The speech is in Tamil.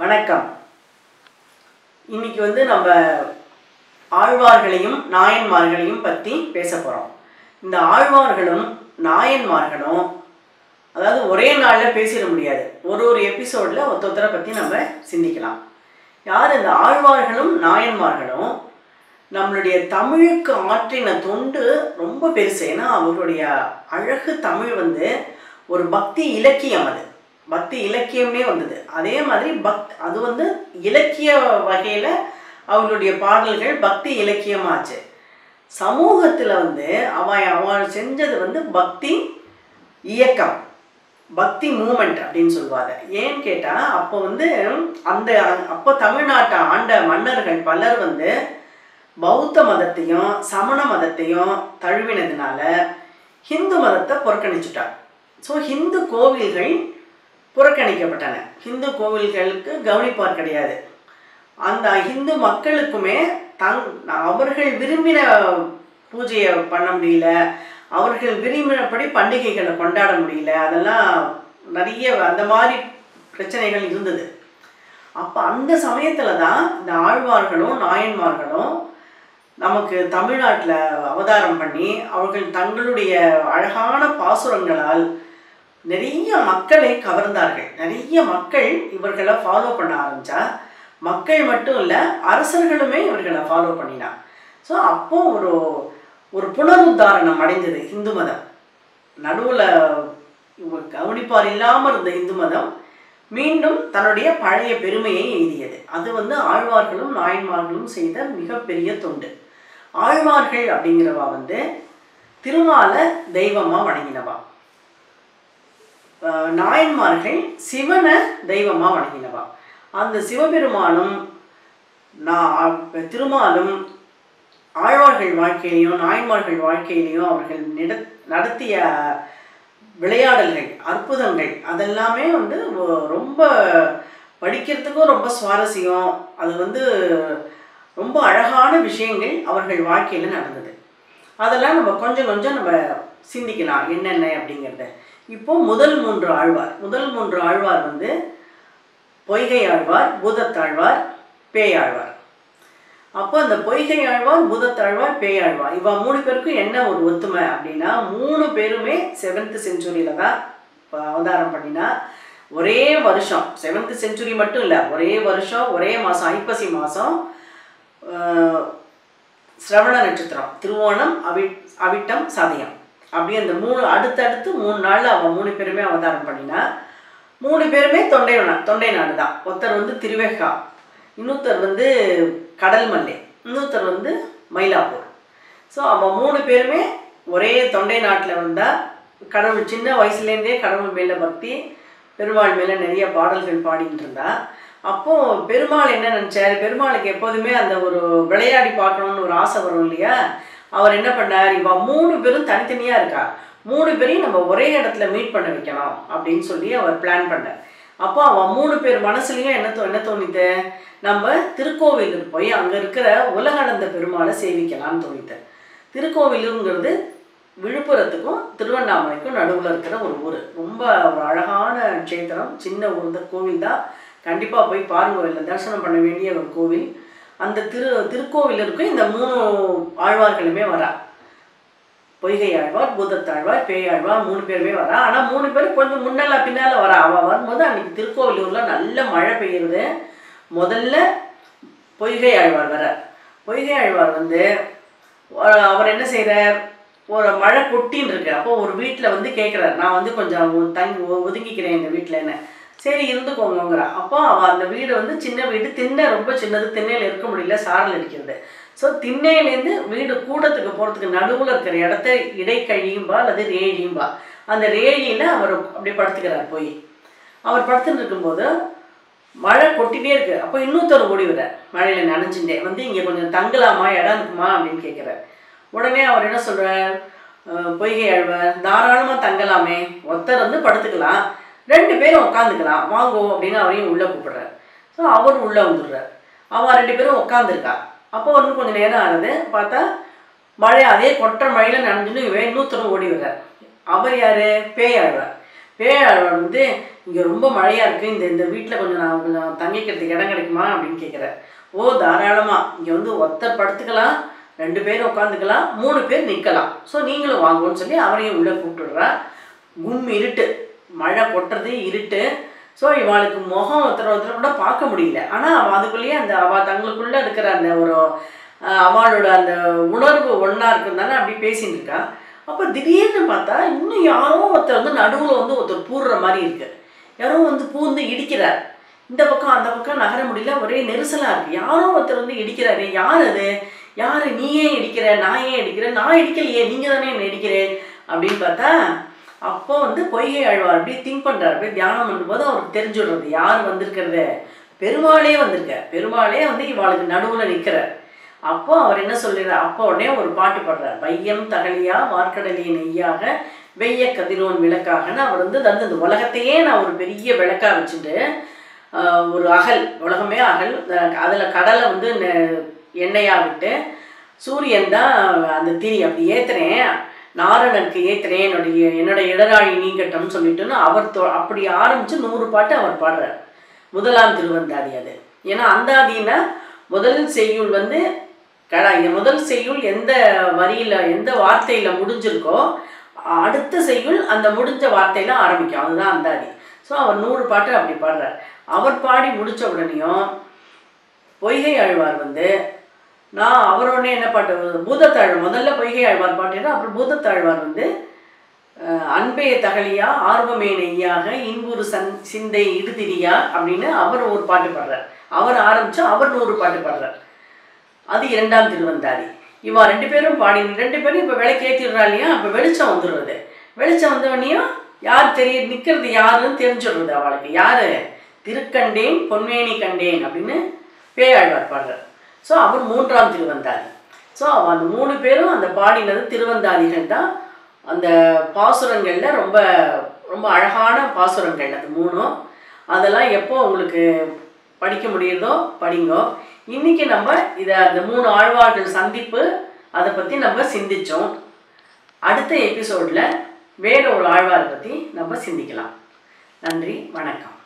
வணக்கம் இன்னைக்கு வந்து நம்ம ஆழ்வார்களையும் நாயன்மார்களையும் பற்றி பேச போகிறோம் இந்த ஆழ்வார்களும் நாயன்மார்களும் அதாவது ஒரே நாளில் பேசிட முடியாது ஒரு ஒரு எபிசோடில் ஒருத்தரை பற்றி நம்ம சிந்திக்கலாம் யார் இந்த ஆழ்வார்களும் நாயன்மார்களும் நம்மளுடைய தமிழுக்கு ஆற்றின தொண்டு ரொம்ப பெருசு ஏன்னா அவருடைய அழகு தமிழ் வந்து ஒரு பக்தி இலக்கியம் அது பக்தி இலக்கியமே வந்தது அதே மாதிரி பக் அது வந்து இலக்கிய வகையில் அவங்களுடைய பாடல்கள் பக்தி இலக்கியமாச்சு சமூகத்தில் வந்து அவன் அவன் செஞ்சது வந்து பக்தி இயக்கம் பக்தி மூமெண்ட் அப்படின்னு சொல்லுவாங்க ஏன்னு கேட்டால் அப்போ வந்து அந்த அப்போ தமிழ்நாட்டை ஆண்ட மன்னர்கள் பலர் வந்து பௌத்த மதத்தையும் சமண மதத்தையும் தழுவினதுனால ஹிந்து மதத்தை புறக்கணிச்சுட்டாங்க ஸோ ஹிந்து கோவில்கள் புறக்கணிக்கப்பட்டன ஹிந்து கோவில்களுக்கு கவனிப்பார் கிடையாது அந்த ஹிந்து மக்களுக்குமே தங் அவர்கள் விரும்பின பூஜையை பண்ண முடியல அவர்கள் விரும்பினபடி பண்டிகைகளை கொண்டாட முடியல அதெல்லாம் நிறைய அந்த மாதிரி பிரச்சனைகள் இருந்தது அப்போ அந்த சமயத்தில் தான் இந்த ஆழ்வார்களும் நாயன்மார்களும் நமக்கு தமிழ்நாட்டில் அவதாரம் பண்ணி அவர்கள் தங்களுடைய அழகான பாசுரங்களால் நிறைய மக்களை கவர்ந்தார்கள் நிறைய மக்கள் இவர்களை ஃபாலோ பண்ண ஆரம்பித்தா மக்கள் மட்டும் இல்லை அரசர்களுமே இவர்களை ஃபாலோ பண்ணினா ஸோ அப்போ ஒரு ஒரு புனருத்தாரணம் அடைந்தது இந்து மதம் நடுவில் கவனிப்பார் இல்லாமல் இருந்த இந்து மதம் மீண்டும் தன்னுடைய பழைய பெருமையை எய்தியது அது வந்து ஆழ்வார்களும் நாயன்மார்களும் செய்த மிகப்பெரிய தொண்டு ஆழ்வார்கள் அப்படிங்கிறவா வந்து திருமாலை தெய்வமாக வணங்கினவா நாயன்மார்கள் சிவனை தெய்வமாக வணங்கினவா அந்த சிவபெருமானும் நான் திருமாலும் ஆழ்வார்கள் வாழ்க்கையிலையும் நாயன்மார்கள் வாழ்க்கையிலையும் அவர்கள் நிட நடத்திய விளையாடல்கள் அற்புதங்கள் அதெல்லாமே வந்து ரொம்ப படிக்கிறதுக்கும் ரொம்ப சுவாரஸ்யம் அது வந்து ரொம்ப அழகான விஷயங்கள் அவர்கள் வாழ்க்கையில் நடந்தது அதெல்லாம் நம்ம கொஞ்சம் கொஞ்சம் நம்ம சிந்திக்கலாம் என்னென்ன அப்படிங்கிறத இப்போ முதல் மூன்று ஆழ்வார் முதல் மூன்று ஆழ்வார் வந்து பொய்கை ஆழ்வார் பூதத்தாழ்வார் பேயாழ்வார் அப்போ அந்த பொய்கை ஆழ்வார் பூதத்தாழ்வார் பேயாழ்வார் இவ மூணு பேருக்கும் என்ன ஒரு ஒத்துமை அப்படின்னா மூணு பேருமே செவன்த் செஞ்சுரியில் தான் அவதாரம் பண்ணினா ஒரே வருஷம் செவன்த் செஞ்சுரி மட்டும் இல்லை ஒரே வருஷம் ஒரே மாதம் ஐப்பசி மாதம் சிரவண நட்சத்திரம் திருவோணம் அவி அவிட்டம் சதயம் அப்படி அந்த மூணு அடுத்தடுத்து மூணு நாளில் அவன் மூணு பேருமே அவதாரம் பண்ணினா மூணு பேருமே தொண்டை தொண்டை நாடு தான் ஒருத்தர் வந்து திருவேகா இன்னொருத்தர் வந்து கடல் மல்லை இன்னொருத்தர் வந்து மயிலாப்பூர் ஸோ அவன் மூணு பேருமே ஒரே தொண்டை நாட்டில் வந்தால் கடவுள் சின்ன வயசுலேருந்தே கடவுள் மேலே பக்தி பெருமாள் மேலே நிறைய பாடல்கள் பாடிட்டு இருந்தா அப்போது பெருமாள் என்ன நினச்சார் பெருமாளுக்கு எப்போதுமே அந்த ஒரு விளையாடி பார்க்கணுன்னு ஒரு ஆசை வரும் இல்லையா அவர் என்ன பண்ணார் இவ மூணு பேரும் தனித்தனியாக இருக்கா மூணு பேரையும் நம்ம ஒரே இடத்துல மீட் பண்ண வைக்கணும் அப்படின்னு சொல்லி அவர் பிளான் பண்ணார் அப்போ அவன் மூணு பேர் மனசுலையும் என்ன தோ என்ன தோணித்து நம்ம திருக்கோவிலுக்கு போய் அங்கே இருக்கிற உலகளந்த பெருமாளை சேவிக்கலாம்னு தோணித்து திருக்கோவிலுங்கிறது விழுப்புரத்துக்கும் திருவண்ணாமலைக்கும் நடுவில் இருக்கிற ஒரு ஊர் ரொம்ப ஒரு அழகான க்ஷேத்திரம் சின்ன ஊர் இந்த கோவில் தான் கண்டிப்பாக போய் பாருங்க இல்லை தரிசனம் பண்ண வேண்டிய ஒரு கோவில் அந்த திரு திருக்கோவிலருக்கும் இந்த மூணு ஆழ்வார்களுமே வரா பொய்கை ஆழ்வார் பூதத்தாழ்வார் பேயாழ்வார் மூணு பேருமே வரா ஆனால் மூணு பேரும் கொஞ்சம் முன்னெல்லாம் பின்னால் வரா அவள் வரும்போது அன்றைக்கி திருக்கோவிலூரில் நல்ல மழை பெய்யுறது முதல்ல பொய்கை ஆழ்வார் வர பொய்கை ஆழ்வார் வந்து அவர் என்ன செய்கிறார் ஒரு மழை கொட்டின்னு இருக்கு அப்போ ஒரு வீட்டில் வந்து கேட்குறாரு நான் வந்து கொஞ்சம் தங்கி ஒதுங்கிக்கிறேன் இந்த வீட்டில் என்ன சரி இருந்துக்கோங்கங்கிறா அப்போ அவள் அந்த வீடு வந்து சின்ன வீடு திண்ணை ரொம்ப சின்னது திண்ணையில் இருக்க முடியல சாரல் இருக்கிறது ஸோ திண்ணையிலேருந்து வீடு கூடத்துக்கு போகிறதுக்கு நடுவில் இருக்கிற இடத்த இடைக்கழியும்பா அல்லது ரேழியும்பா அந்த ரேழியில் அவர் அப்படி படுத்துக்கிறார் போய் அவர் படுத்துட்டு இருக்கும்போது மழை கொட்டிகிட்டே இருக்கு அப்போ இன்னொருத்தர் ஓடி வர மழையில் நனைஞ்சுட்டே வந்து இங்கே கொஞ்சம் தங்கலாமா இடம் இருக்குமா அப்படின்னு கேட்குறாரு உடனே அவர் என்ன சொல்கிறார் பொய்கை அழ்வார் தாராளமாக தங்கலாமே ஒருத்தர் வந்து படுத்துக்கலாம் ரெண்டு பேரும் உட்காந்துக்கலாம் வாங்கோ அப்படின்னு அவரையும் உள்ளே கூப்பிடுறாரு ஸோ அவர் உள்ளே வந்துடுறார் அவன் ரெண்டு பேரும் உட்காந்துருக்கா அப்போ இன்னும் கொஞ்சம் நேரம் ஆகுது பார்த்தா மழை அதே கொற்ற மழையில் நனைஞ்சுன்னு இவன் இன்னொருத்தரும் ஓடி வர்றார் அவர் யார் பேயாழ்வார் பேயாழ்வார் வந்து இங்கே ரொம்ப மழையாக இருக்குது இந்த இந்த வீட்டில் கொஞ்சம் நான் கொஞ்சம் தங்கிக்கிறதுக்கு இடம் கிடைக்குமா அப்படின்னு கேட்குறேன் ஓ தாராளமாக இங்கே வந்து ஒருத்தர் படுத்துக்கலாம் ரெண்டு பேர் உட்காந்துக்கலாம் மூணு பேர் நிற்கலாம் ஸோ நீங்களும் வாங்குவோன்னு சொல்லி அவரையும் உள்ளே கூப்பிட்டுடுறா கும் இருட்டு மழை கொட்டுறது இருட்டு ஸோ இவளுக்கு முகம் ஒருத்தர் ஒருத்தர் கூட பார்க்க முடியல ஆனால் அவள் அதுக்குள்ளேயே அந்த அவள் தங்களுக்குள்ளே இருக்கிற அந்த ஒரு அஹ், அவளோட அந்த உணர்வு ஒன்றா இருக்கிறதுனால அப்படி பேசின்னு இருக்கா அப்போ திடீர்னு பார்த்தா இன்னும் யாரோ ஒருத்தர் வந்து நடுவில் வந்து ஒருத்தர் பூர்ற மாதிரி இருக்கு யாரோ வந்து பூந்து இடிக்கிறார் இந்த பக்கம் அந்த பக்கம் நகர முடியல ஒரே நெரிசலாக இருக்குது யாரோ ஒருத்தர் வந்து இடிக்கிறாரு யார் அது யார் நீ ஏன் இடிக்கிற நான் ஏன் இடிக்கிறேன் நான் இடிக்கலையே நீங்கள் தானே என்ன இடிக்கிறேன் அப்படின்னு பார்த்தா அப்போ வந்து பொய்கை ஆழ்வார் அப்படி திங்க் பண்ணுறாரு அப்படியே தியானம் பண்ணும்போது அவருக்கு தெரிஞ்சுடுறது யார் வந்திருக்கிறது பெருமாளே வந்திருக்க பெருமாளே வந்து இவாளுக்கு நடுவில் நிற்கிறார் அப்போ அவர் என்ன சொல்லிடுறார் அப்போ உடனே ஒரு பாட்டு பாடுறார் வையம் தகலியா வார்க்கடலிய நெய்யாக வெய்ய கதிரோன் விளக்காகன்னு அவர் வந்து அந்த இந்த உலகத்தையே நான் ஒரு பெரிய விளக்கா வச்சுட்டு ஆஹ், ஒரு அகல் உலகமே அகல் அதில் கடலை வந்து நெ- எண்ணெயா விட்டு சூரியன் தான் அந்த திரி அப்படி ஏத்துறேன் நாரணனுக்கு ஏத்துறேன் என்னுடைய என்னோட இடராழி நீங்கட்டம்னு சொல்லிட்டுன்னு அவர் தொ அப்படி ஆரம்பித்து நூறு பாட்டு அவர் பாடுறார் முதலாம் திருவந்தாதி அது ஏன்னா அந்தாதின்னா முதல் செய்யுள் வந்து கடா இந்த முதல் செய்யுள் எந்த வரியில் எந்த வார்த்தையில் முடிஞ்சிருக்கோ அடுத்த செய்யுள் அந்த முடிஞ்ச வார்த்தையில ஆரம்பிக்கும் அதுதான் அந்தாதி ஸோ அவர் நூறு பாட்டு அப்படி பாடுறார் அவர் பாடி முடிச்ச உடனேயும் பொய்கை ஆழ்வார் வந்து நான் அவரோட என்ன பாட்டு பூதத்தாழ்வார் முதல்ல பொய்கை ஆழ்வார் பாட்டுன்னா அப்புறம் பூதத்தாழ்வார் வந்து அஹ், அன்பே தகலியா ஆர்வமே நெய்யாக இன்புறு சன் சிந்தை இடுதிரியா அப்படின்னு அவர் ஒரு பாட்டு பாடுறார் அவர் ஆரம்பிச்சு அவர் நூறு பாட்டு பாடுறார் அது இரண்டாம் திருவந்தாதி இவா ரெண்டு பேரும் பாடி ரெண்டு பேரும் இப்போ விளக்கு ஏற்றிடுறா இல்லையா அப்போ வெளிச்சம் வந்துடுறது வெளிச்சம் வந்தவனையும் யார் தெரிய நிற்கிறது யாருன்னு தெரிஞ்சிடுறது அவளுக்கு யார் திருக்கண்டேன் பொன்மேனி கண்டேன் அப்படின்னு பேயாழ்வார் பாடுறார் ஸோ அவர் மூன்றாம் திருவந்தாதி ஸோ அவன் அந்த மூணு பேரும் அந்த பாடினது திருவந்தாதிகள் தான் அந்த பாசுரங்களில் ரொம்ப ரொம்ப அழகான பாசுரங்கள் அது மூணும் அதெல்லாம் எப்போ உங்களுக்கு படிக்க முடியுதோ படிங்கோ இன்னைக்கு நம்ம இதை அந்த மூணு ஆழ்வார்கள் சந்திப்பு அதை பற்றி நம்ம சிந்திச்சோம் அடுத்த எபிசோடில் வேற ஒரு ஆழ்வாரை பற்றி நம்ம சிந்திக்கலாம் நன்றி வணக்கம்